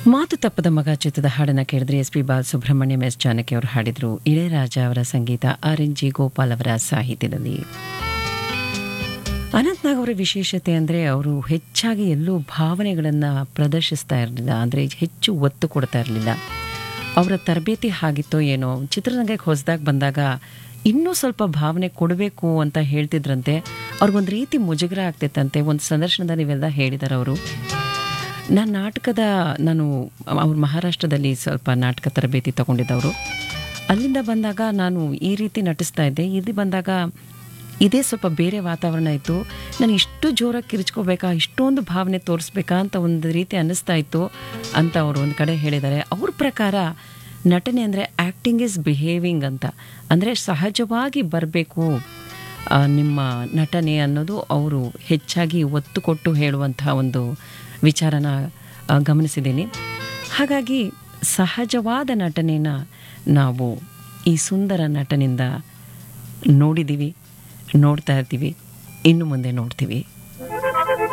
ಮಾತು ತಪ್ಪದ ಮಗ ಚಿತ್ರದ ಹಾಡನ್ನ ಕೇಳಿದ್ರೆ S P Balasubrahmanyam S Janaki ಅವರು ಹಾಡಿದ್ರು ಇಳೆಯರಾಜ ಅವರ ಸಂಗೀತ ಆರ್ ಎನ್ ಜಿ ಗೋಪಾಲ್ ಅವರ ಸಾಹಿತ್ಯದಲ್ಲಿ ಅನಂತ್ನಾಗ್ ಅವರ ವಿಶೇಷತೆ ಅಂದರೆ ಅವರು ಹೆಚ್ಚಾಗಿ ಎಲ್ಲೂ ಭಾವನೆಗಳನ್ನು ಪ್ರದರ್ಶಿಸ್ತಾ ಇರಲಿಲ್ಲ ಅಂದರೆ ಹೆಚ್ಚು ಒತ್ತು ಕೊಡ್ತಾ ಇರಲಿಲ್ಲ ಅವರ ತರಬೇತಿ ಹಾಗಿತ್ತೋ ಏನೋ ಚಿತ್ರರಂಗಕ್ಕೆ ಹೊಸದಾಗಿ ಬಂದಾಗ ಇನ್ನೂ ಸ್ವಲ್ಪ ಭಾವನೆ ಕೊಡಬೇಕು ಅಂತ ಹೇಳ್ತಿದ್ರಂತೆ ಅವ್ರಿಗೊಂದು ರೀತಿ ಮುಜುಗರ ಆಗ್ತಿತ್ತಂತೆ ಒಂದು ಸಂದರ್ಶನದಲ್ಲಿ ಇವೆಲ್ಲ ಹೇಳಿದ್ದಾರೆ ಅವರು ನಾನು ನಾಟಕದ ನಾನು ಅವ್ರು ಮಹಾರಾಷ್ಟ್ರದಲ್ಲಿ ಸ್ವಲ್ಪ ನಾಟಕ ತರಬೇತಿ ತಗೊಂಡಿದ್ದವರು ಅಲ್ಲಿಂದ ಬಂದಾಗ ನಾನು ಈ ರೀತಿ ನಟಿಸ್ತಾ ಇದ್ದೆ ಇಲ್ಲಿ ಬಂದಾಗ ಇದೇ ಸ್ವಲ್ಪ ಬೇರೆ ವಾತಾವರಣ ಇತ್ತು ನಾನು ಇಷ್ಟು ಜೋರಾಗಿ ಕಿರ್ಚ್ಕೋಬೇಕಾ ಇಷ್ಟೊಂದು ಭಾವನೆ ತೋರಿಸ್ಬೇಕಾ ಅಂತ ಒಂದು ರೀತಿ ಅನ್ನಿಸ್ತಾ ಇತ್ತು ಅಂತ ಅವರು ಒಂದು ಕಡೆ ಹೇಳಿದ್ದಾರೆ ಅವ್ರ ಪ್ರಕಾರ ನಟನೆ ಅಂದರೆ ಆ್ಯಕ್ಟಿಂಗ್ ಇಸ್ ಬಿಹೇವಿಂಗ್ ಅಂತ ಅಂದರೆ ಸಹಜವಾಗಿ ಬರಬೇಕು ನಿಮ್ಮ ನಟನೆ ಅನ್ನೋದು ಅವರು ಹೆಚ್ಚಾಗಿ ಒತ್ತು ಕೊಟ್ಟು ಹೇಳುವಂತಹ ಒಂದು ವಿಚಾರನ ಆ, ಗಮನಿಸಿದ್ದೀನಿ ಹಾಗಾಗಿ ಸಹಜವಾದ ನಟನೆನ ನಾವು ಈ ಸುಂದರ ನಟನಿಂದ ನೋಡಿದ್ದೀವಿ ನೋಡ್ತಾ ಇರ್ತೀವಿ ಇನ್ನು ಮುಂದೆ ನೋಡ್ತೀವಿ